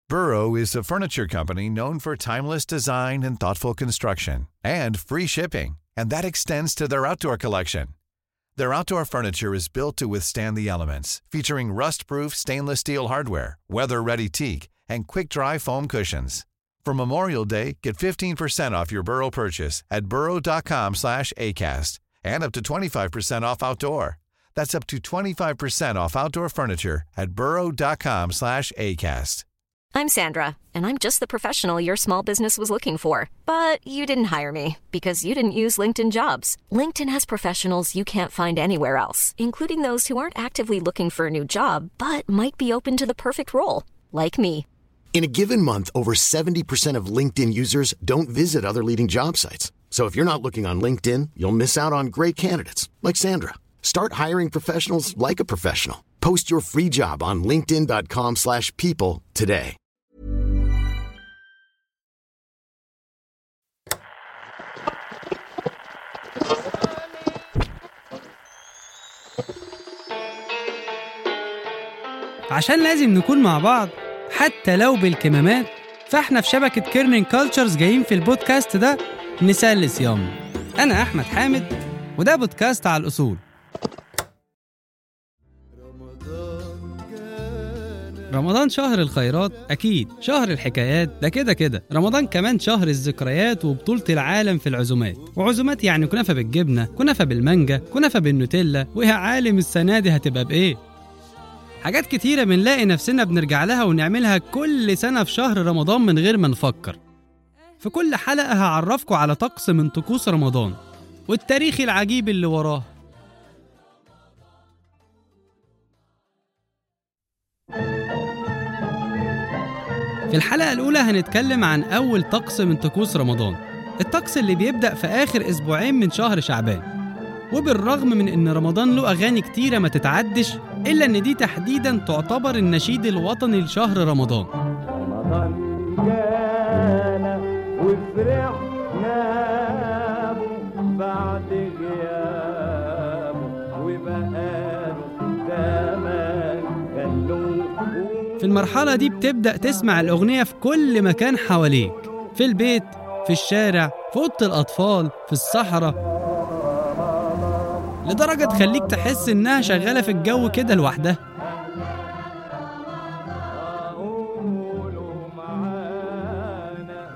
Burrow is a furniture company known for timeless design and thoughtful construction and free shipping, and that extends to their outdoor collection. Their outdoor furniture is built to withstand the elements, featuring rust-proof stainless steel hardware, weather-ready teak, and quick-dry foam cushions. For Memorial Day, get 15% off your Burrow purchase at burrow.com slash ACAST and up to 25% off outdoor. That's up to 25% off outdoor furniture at burrow.com slash ACAST. I'm Sandra, and I'm just the professional your small business was looking for. But you didn't hire me because you didn't use LinkedIn jobs. LinkedIn has professionals you can't find anywhere else, including those who aren't actively looking for a new job but might be open to the perfect role, like me. In a given month, over 70% of LinkedIn users don't visit other leading job sites. So if you're not looking on LinkedIn, you'll miss out on great candidates like Sandra. Start hiring professionals like a professional. Post your free job on linkedin.com/people slash people today. عشان لازم نكون مع بعض حتى لو بالكمامات فاحنا في شبكة كيرنين كولتشرز جايين في البودكاست ده نسلي صيام أنا أحمد حامد وده بودكاست على الأصول رمضان شهر الخيرات أكيد شهر الحكايات ده كده كده رمضان كمان شهر الذكريات وبطولة العالم في العزومات وعزومات يعني كنافة بالجبنة كنافة بالمانجا كنافة بالنوتيلا ويا عالم السنة دي هتبقى بإيه حاجات كتيرة بنلاقي نفسنا بنرجع لها ونعملها كل سنة في شهر رمضان من غير ما نفكر في كل حلقة هعرفكم على طقس من طقوس رمضان والتاريخ العجيب اللي وراه في الحلقة الأولى هنتكلم عن أول طقس من طقوس رمضان الطقس اللي بيبدأ في آخر أسبوعين من شهر شعبان وبالرغم من إن رمضان له أغاني كتيرة ما تتعدش إلا إن دي تحديدا تعتبر النشيد الوطني لشهر رمضان رمضان جانا وفرحنا به بعد غيابه وبقاله زمان خلوه في المرحلة دي بتبدأ تسمع الأغنية في كل مكان حواليك في البيت في الشارع في أوضة الأطفال في الصحراء لدرجة تخليك تحس إنها شغالة في الجو كده لوحدها قولوا معانا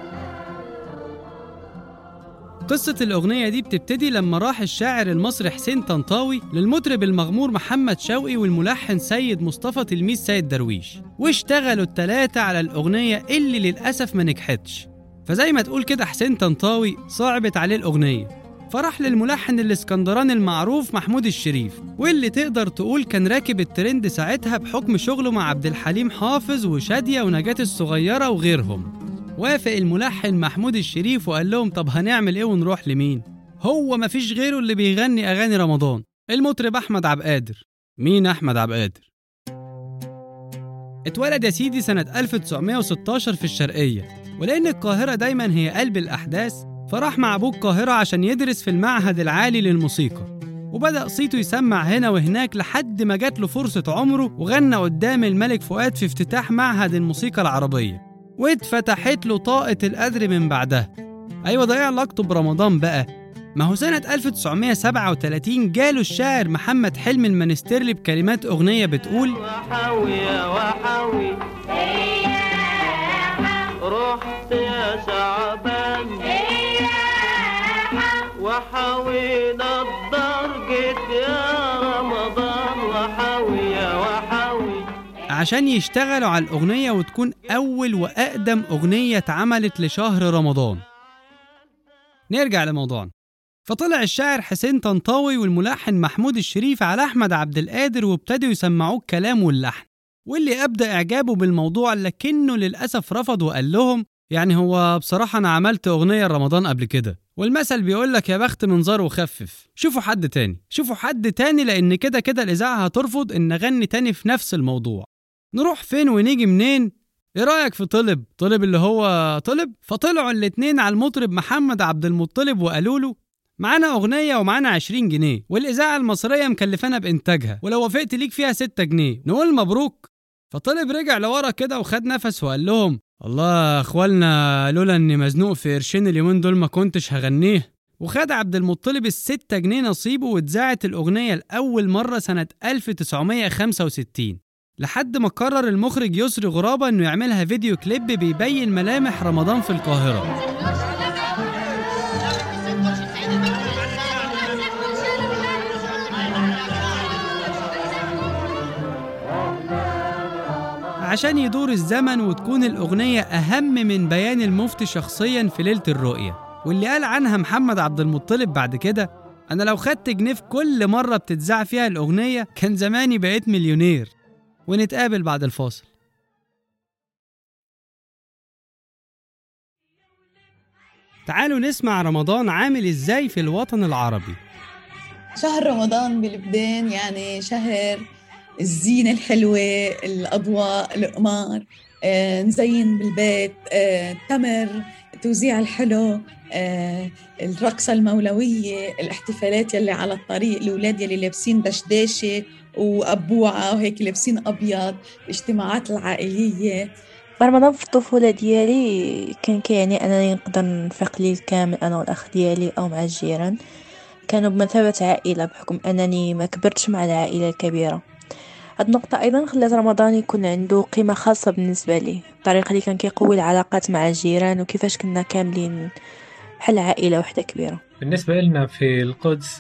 قصة الأغنية دي بتبتدي لما راح الشاعر المصري حسين طنطاوي للمطرب المغمور محمد شوقي والملحن سيد مصطفى تلميذ سيد درويش واشتغلوا التلاتة على الأغنية اللي للأسف ما نجحتش فزي ما تقول كده حسين طنطاوي صعبت عليه الأغنية فراح للملحن الاسكندراني المعروف محمود الشريف واللي تقدر تقول كان راكب الترند ساعتها بحكم شغله مع عبد الحليم حافظ وشادية ونجاة الصغيرة وغيرهم وافق الملحن محمود الشريف وقال لهم طب هنعمل ايه ونروح لمين هو مفيش غيره اللي بيغني اغاني رمضان المطرب احمد عبد القادر مين احمد عبد القادر اتولد يا سيدي سنة 1916 في الشرقية ولأن القاهرة دايما هي قلب الأحداث فراح مع أبوه القاهرة عشان يدرس في المعهد العالي للموسيقى وبدأ صيته يسمع هنا وهناك لحد ما جات له فرصة عمره وغنى قدام الملك فؤاد في افتتاح معهد الموسيقى العربية واتفتحت له طاقة القدر من بعدها أيوة ده إيه علاقته برمضان بقى ما هو سنة 1937 جاله الشاعر محمد حلمي المنسترلي بكلمات أغنية بتقول وحوي يا وحوي رحت يا شعبان وحوي الدار جيت يا رمضان وحوي يا وحوي عشان يشتغلوا على الأغنية وتكون أول وأقدم أغنية اتعملت لشهر رمضان نرجع لموضوعنا فطلع الشاعر حسين طنطاوي والملحن محمود الشريف على أحمد عبد القادر وابتدوا يسمعوه الكلام واللحن واللي أبدأ إعجابه بالموضوع لكنه للأسف رفض وقال لهم يعني هو بصراحة أنا عملت أغنية رمضان قبل كده والمثل بيقول لك يا بخت منظر وخفف شوفوا حد تاني شوفوا حد تاني لأن كده كده الإذاعة هترفض إن أغني تاني في نفس الموضوع نروح فين ونيجي منين ايه رايك في طلب طلب اللي هو طلب فطلعوا الاتنين على المطرب محمد عبد المطلب وقالوا له معانا اغنيه ومعانا 20 جنيه والاذاعه المصريه مكلفانا بانتاجها ولو وافقت ليك فيها 6 جنيه نقول مبروك فطلب رجع لورا كده وخد نفس وقال لهم الله يا اخوالنا لولا اني مزنوق في قرشين اليومين دول ما كنتش هغنيه وخد عبد المطلب الستة جنيه نصيبه واتذاعت الأغنية لأول مرة سنة 1965 لحد ما قرر المخرج يسري غرابة إنه يعملها فيديو كليب بيبين ملامح رمضان في القاهرة عشان يدور الزمن وتكون الأغنية أهم من بيان المفتي شخصيا في ليلة الرؤية واللي قال عنها محمد عبد المطلب بعد كده أنا لو خدت جنيه في كل مرة بتتذاع فيها الأغنية كان زماني بقيت مليونير ونتقابل بعد الفاصل تعالوا نسمع رمضان عامل ازاي في الوطن العربي شهر رمضان بلبنان يعني شهر الزينة الحلوة الأضواء القمار آه، نزين بالبيت آه، تمر توزيع الحلو آه، الرقصة المولوية الاحتفالات يلي على الطريق الأولاد يلي لابسين دشداشة وأبوعة وهيك لابسين أبيض الاجتماعات العائلية رمضان في الطفولة ديالي كان كيعني أنني نقدر نفيق ليل كامل أنا والأخ ديالي أو مع الجيران كانوا بمثابة عائلة بحكم أنني ما كبرتش مع العائلة الكبيرة هاد النقطة أيضا خلات رمضان يكون عنده قيمة خاصة بالنسبة لي الطريقة اللي كان كيقوي العلاقات مع الجيران وكيفاش كنا كاملين بحال عائلة وحدة كبيرة بالنسبة لنا في القدس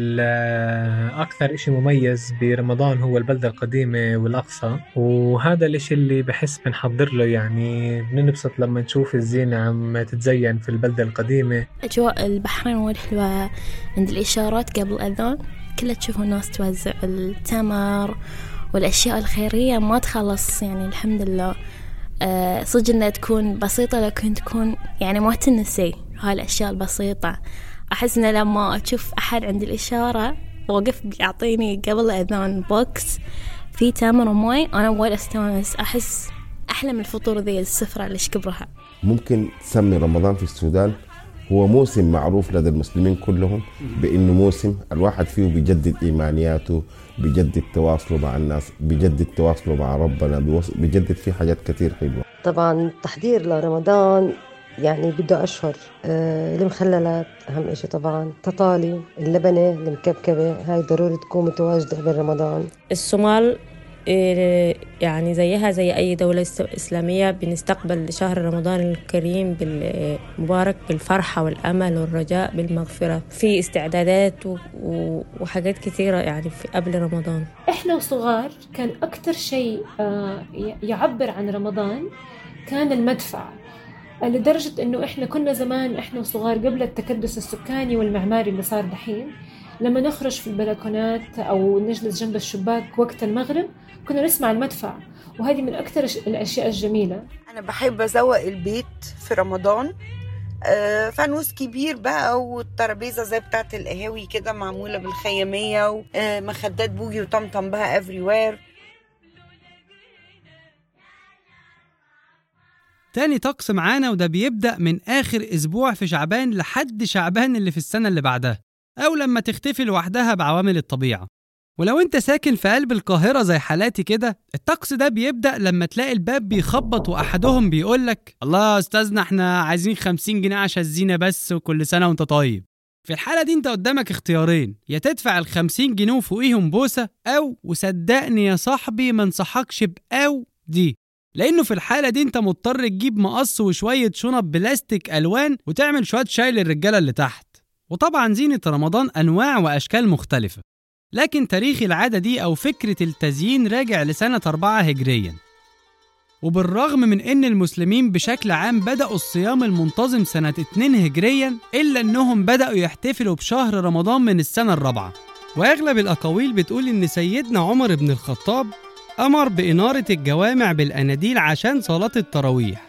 ال- أكثر إشي مميز برمضان هو البلدة القديمة والأقصى وهذا الإشي اللي بحس بنحضر له يعني بننبسط لما نشوف الزينة عم تتزين في البلدة القديمة أجواء البحرين وايد حلوة عند الإشارات قبل الأذان كلها تشوفوا الناس توزع التمر والأشياء الخيرية ما تخلص يعني الحمد لله أه صدق إنها تكون بسيطة لكن تكون يعني ما تنسي هاي الأشياء البسيطة أحس إن لما أشوف أحد عند الإشارة وقف بيعطيني قبل الأذان بوكس في تمر ومي أنا وايد أستانس أحس أحلى من الفطور ذي السفرة اللي شكبرها ممكن تسمي رمضان في السودان هو موسم معروف لدى المسلمين كلهم بانه موسم الواحد فيه بيجدد ايمانياته بيجدد تواصله مع الناس بيجدد تواصله مع ربنا بيوص- بيجدد فيه حاجات كتير حلوه طبعا التحضير لرمضان يعني بده أشهر آه، المخللات أهم إشي طبعا تطالي اللبنة المكبكبة هاي ضروري تكون متواجدة قبل رمضان الصومال إيه، يعني زيها زي أي دولة إس- إسلامية بنستقبل شهر رمضان الكريم المبارك بالفرحة والأمل والرجاء بالمغفرة في استعدادات و- و- وحاجات كثيرة يعني في قبل رمضان احنا وصغار كان اكتر شيء آه، ي- يعبر عن رمضان كان المدفع لدرجة انه احنا كنا زمان احنا وصغار قبل التكدس السكاني والمعماري اللي صار دحين لما نخرج في البلكونات او نجلس جنب الشباك وقت المغرب كنا نسمع المدفع وهذه من اكثر الش- الاشياء الجميله أنا بحب أزوق البيت في رمضان آه، فانوس كبير بقى والترابيزة زي بتاعة القهاوي كده معمولة بالخيامية ومخدات بوجي وطمطم بقى everywhere تاني طقس معانا وده بيبدأ من آخر أسبوع في شعبان لحد شعبان اللي في السنة اللي بعدها أو لما تختفي لوحدها بعوامل الطبيعة ولو انت ساكن في قلب القاهرة زي حالاتي كده الطقس ده بيبدأ لما تلاقي الباب بيخبط وأحدهم بيقولك الله يا أستاذنا احنا عايزين 50 جنيه عشان الزينة بس وكل سنة وانت طيب في الحالة دي انت قدامك اختيارين يا تدفع ال 50 جنيه وفوقيهم بوسة أو وصدقني يا صاحبي ما انصحكش بأو دي لانه في الحاله دي انت مضطر تجيب مقص وشويه شنط بلاستيك الوان وتعمل شويه شاي للرجاله اللي تحت وطبعا زينه رمضان انواع واشكال مختلفه لكن تاريخ العاده دي او فكره التزيين راجع لسنه 4 هجريا وبالرغم من ان المسلمين بشكل عام بداوا الصيام المنتظم سنه 2 هجريا الا انهم بداوا يحتفلوا بشهر رمضان من السنه الرابعه واغلب الاقاويل بتقول ان سيدنا عمر بن الخطاب أمر بإنارة الجوامع بالأناديل عشان صلاة التراويح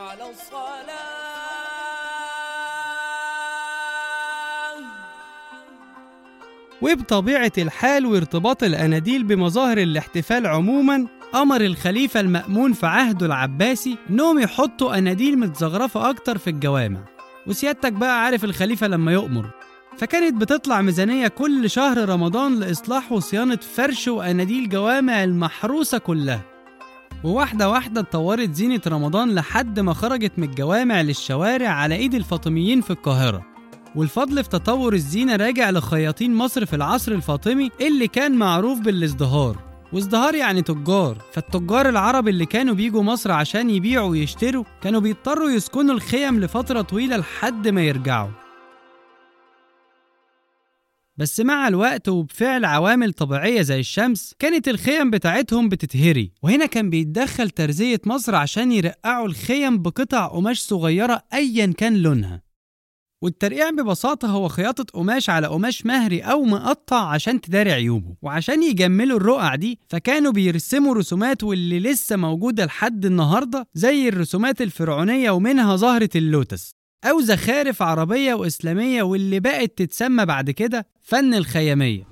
وبطبيعة الحال وارتباط الأناديل بمظاهر الاحتفال عموما أمر الخليفة المأمون في عهده العباسي إنهم يحطوا أناديل متزغرفة أكتر في الجوامع وسيادتك بقى عارف الخليفة لما يؤمر فكانت بتطلع ميزانية كل شهر رمضان لإصلاح وصيانة فرش وأناديل جوامع المحروسة كلها وواحدة واحدة اتطورت زينة رمضان لحد ما خرجت من الجوامع للشوارع على إيد الفاطميين في القاهرة والفضل في تطور الزينة راجع لخياطين مصر في العصر الفاطمي اللي كان معروف بالازدهار وازدهار يعني تجار فالتجار العرب اللي كانوا بيجوا مصر عشان يبيعوا ويشتروا كانوا بيضطروا يسكنوا الخيم لفترة طويلة لحد ما يرجعوا بس مع الوقت وبفعل عوامل طبيعية زي الشمس كانت الخيم بتاعتهم بتتهري وهنا كان بيتدخل ترزية مصر عشان يرقعوا الخيم بقطع قماش صغيرة أيا كان لونها والترقيع ببساطة هو خياطة قماش على قماش مهري أو مقطع عشان تداري عيوبه وعشان يجملوا الرقع دي فكانوا بيرسموا رسومات واللي لسه موجودة لحد النهاردة زي الرسومات الفرعونية ومنها زهرة اللوتس أو زخارف عربية وإسلامية واللي بقت تتسمى بعد كده فن الخيامية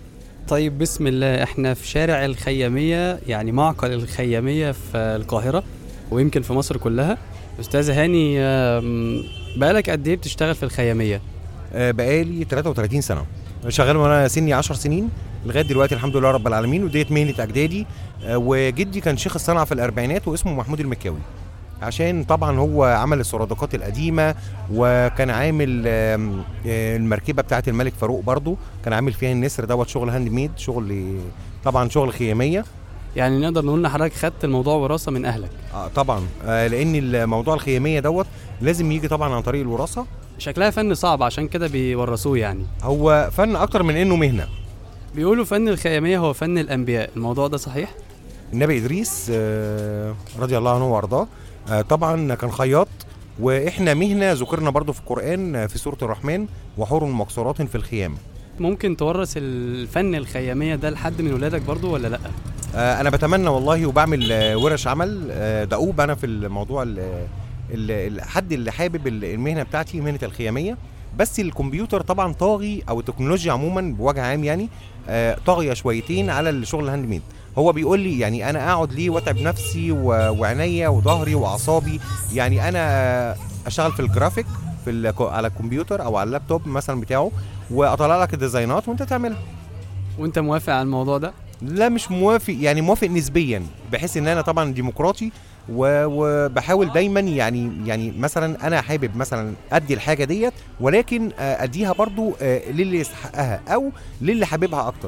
طيب بسم الله احنا في شارع الخيامية يعني معقل الخيامية في القاهرة ويمكن في مصر كلها أستاذ هاني آم، بقالك قد إيه بتشتغل في الخيامية؟ آه، بقالي 33 سنه شغال وانا سني 10 سنين لغايه دلوقتي الحمد لله رب العالمين وديت مهنه اجدادي آه، وجدي كان شيخ الصنعه في الاربعينات واسمه محمود المكاوي عشان طبعا هو عمل السرادقات القديمه وكان عامل آم، آه، المركبه بتاعه الملك فاروق برضو كان عامل فيها النسر دوت شغل هاند ميد شغل طبعا شغل خياميه يعني نقدر نقول إن حضرتك خدت الموضوع وراثة من أهلك آه طبعا آه لان الموضوع الخياميه دوت لازم يجي طبعا عن طريق الوراثه شكلها فن صعب عشان كده بيورثوه يعني هو فن اكتر من انه مهنه بيقولوا فن الخيامية هو فن الأنبياء الموضوع ده صحيح؟ النبي ادريس آه، رضي الله عنه وارضاه آه، طبعا كان خياط واحنا مهنه ذكرنا برضو في القران آه، في سوره الرحمن وحور مقصورات في الخيام ممكن تورث الفن الخيامية ده لحد من ولادك برضو ولا لأ؟ آه، انا بتمنى والله وبعمل آه، ورش عمل آه، دؤوب انا في الموضوع ال- ال- الحد اللي حابب ال- المهنه بتاعتي مهنه الخياميه بس الكمبيوتر طبعا طاغي او التكنولوجيا عموما بوجه عام يعني آه، طاغيه شويتين على الشغل الهاند ميد هو بيقول لي يعني انا اقعد ليه واتعب نفسي و- وعينيا وظهري واعصابي يعني انا آه، اشتغل في الجرافيك في الك- على الكمبيوتر او على اللابتوب مثلا بتاعه واطلع لك الديزاينات وانت تعملها وانت موافق على الموضوع ده لا مش موافق يعني موافق نسبيا بحيث ان انا طبعا ديمقراطي و- وبحاول دايما يعني يعني مثلا انا حابب مثلا ادي الحاجه ديت ولكن آه، اديها برضو آه، للي يستحقها او للي حاببها اكتر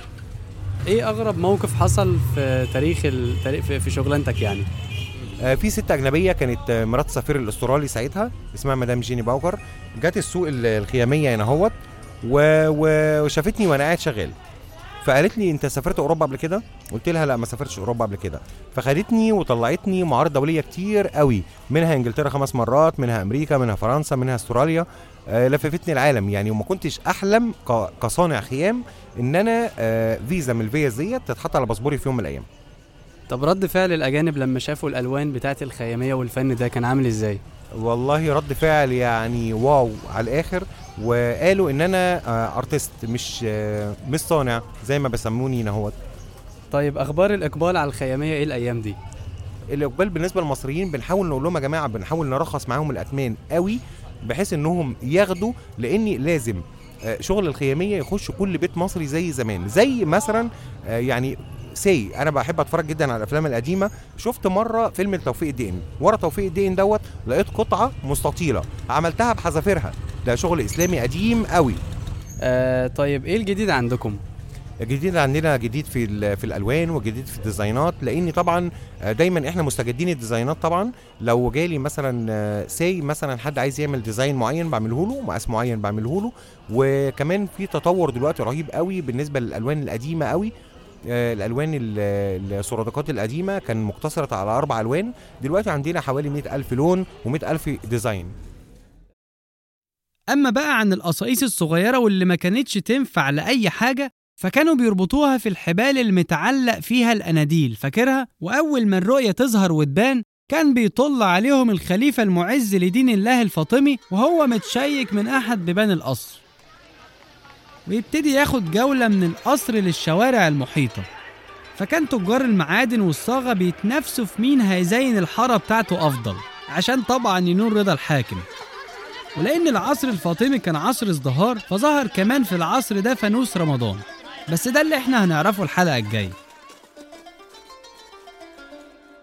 ايه اغرب موقف حصل في تاريخ التاريخ في في شغلانتك يعني آه، في ست اجنبيه كانت آه، مرات السفير الاسترالي ساعتها اسمها مدام جيني باوكر جت السوق ال- الخياميه هنا اهوت و- و- وشافتني وانا قاعد شغال فقالت لي انت سافرت اوروبا قبل كده قلت لها لا ما سافرتش اوروبا قبل كده فخدتني وطلعتني معارض دوليه كتير قوي منها انجلترا خمس مرات منها امريكا منها فرنسا منها استراليا آه، لففتني العالم يعني وما كنتش احلم ك- كصانع خيام ان انا آه، فيزا من الفيز ديت تتحط على باسبوري في يوم من الايام طب رد فعل الاجانب لما شافوا الالوان بتاعه الخياميه والفن ده كان عامل ازاي والله رد فعل يعني واو على الاخر وقالوا ان انا آه، ارتست مش آه، مش صانع زي ما بسموني هنا هوت طيب اخبار الاقبال على الخياميه ايه الايام دي الاقبال بالنسبه للمصريين بنحاول نقول لهم يا جماعه بنحاول نرخص معاهم الاثمان قوي بحيث انهم ياخدوا لان لازم آه، شغل الخياميه يخش كل بيت مصري زي زمان زي مثلا آه، يعني سي انا بحب اتفرج جدا على الافلام القديمه شفت مره فيلم توفيق الدين ورا توفيق الدين دوت لقيت قطعه مستطيله عملتها بحذافيرها ده شغل اسلامي قديم قوي آه طيب ايه الجديد عندكم الجديد عندنا جديد في ال- في الالوان وجديد في الديزاينات لان طبعا آه، دايما احنا مستجدين الديزاينات طبعا لو جالي مثلا سي مثلا حد عايز يعمل ديزاين معين بعمله له مقاس معين بعمله له وكمان في تطور دلوقتي رهيب قوي بالنسبه للالوان القديمه قوي آه، الالوان ال- السرادقات القديمه كان مقتصره على اربع الوان دلوقتي عندنا حوالي 100000 لون و100000 ديزاين أما بقى عن القصايص الصغيرة واللي ما كانتش تنفع لأي حاجة فكانوا بيربطوها في الحبال المتعلق فيها الأناديل فاكرها؟ وأول ما الرؤية تظهر وتبان كان بيطل عليهم الخليفة المعز لدين الله الفاطمي وهو متشيك من أحد بيبان القصر ويبتدي ياخد جولة من القصر للشوارع المحيطة فكان تجار المعادن والصاغة بيتنافسوا في مين هيزين الحارة بتاعته أفضل عشان طبعا ينول رضا الحاكم ولأن العصر الفاطمي كان عصر ازدهار فظهر كمان في العصر ده فانوس رمضان بس ده اللي احنا هنعرفه الحلقة الجاية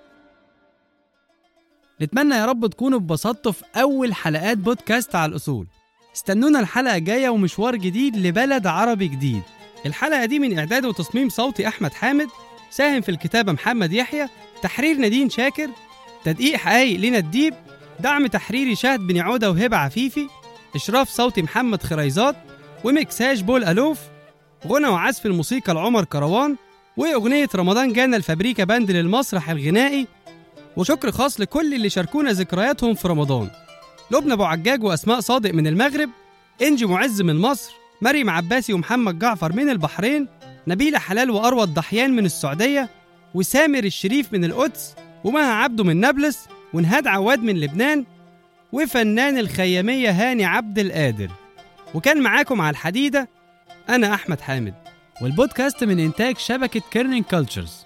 نتمنى يا رب تكونوا اتبسطتوا في أول حلقات بودكاست على الأصول استنونا الحلقة الجاية ومشوار جديد لبلد عربي جديد الحلقة دي من إعداد وتصميم صوتي أحمد حامد ساهم في الكتابة محمد يحيى تحرير نادين شاكر تدقيق حقايق لينا الديب دعم تحريري شهد بن عودة وهبة عفيفي إشراف صوتي محمد خريزات ومكساج بول ألوف غنى وعزف الموسيقى لعمر كروان وأغنية رمضان جانا الفابريكا باند للمسرح الغنائي وشكر خاص لكل اللي شاركونا ذكرياتهم في رمضان لبنى أبو عجاج وأسماء صادق من المغرب إنجي معز من مصر مريم عباسي ومحمد جعفر من البحرين نبيلة حلال وأروى الضحيان من السعودية وسامر الشريف من القدس ومها عبده من نابلس ونهاد عواد من لبنان وفنان الخيامية هاني عبد القادر وكان معاكم على الحديدة أنا أحمد حامد والبودكاست من إنتاج شبكة كيرنين كولتشرز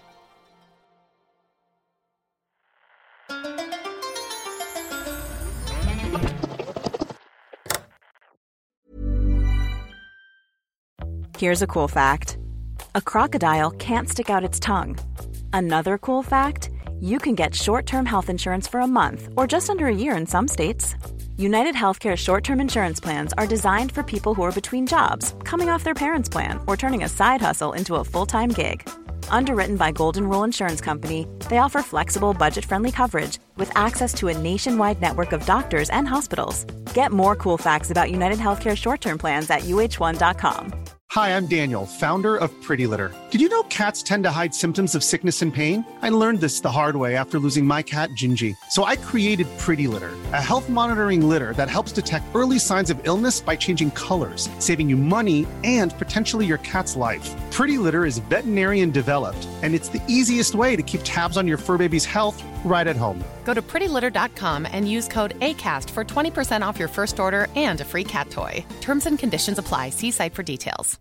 Here's a cool fact a crocodile can't stick out its tongue. Another cool fact you can get short term health insurance for a month or just under a year in some states. United Healthcare short term insurance plans are designed for people who are between jobs, coming off their parents' plan, or turning a side hustle into a full time gig. Underwritten by Golden Rule Insurance Company, they offer flexible, budget friendly coverage with access to a nationwide network of doctors and hospitals. Get more cool facts about United Healthcare short term plans at uh1.com. Hi, I'm Daniel, founder of Pretty Litter. Did you know cats tend to hide symptoms of sickness and pain? I learned this the hard way after losing my cat, Gingy. So I created Pretty Litter, a health monitoring litter that helps detect early signs of illness by changing colors, saving you money and potentially your cat's life. Pretty Litter is veterinarian developed, and it's the easiest way to keep tabs on your fur baby's health right at home. Go to prettylitter.com and use code ACAST for 20% off your first order and a free cat toy. Terms and conditions apply. See site for details.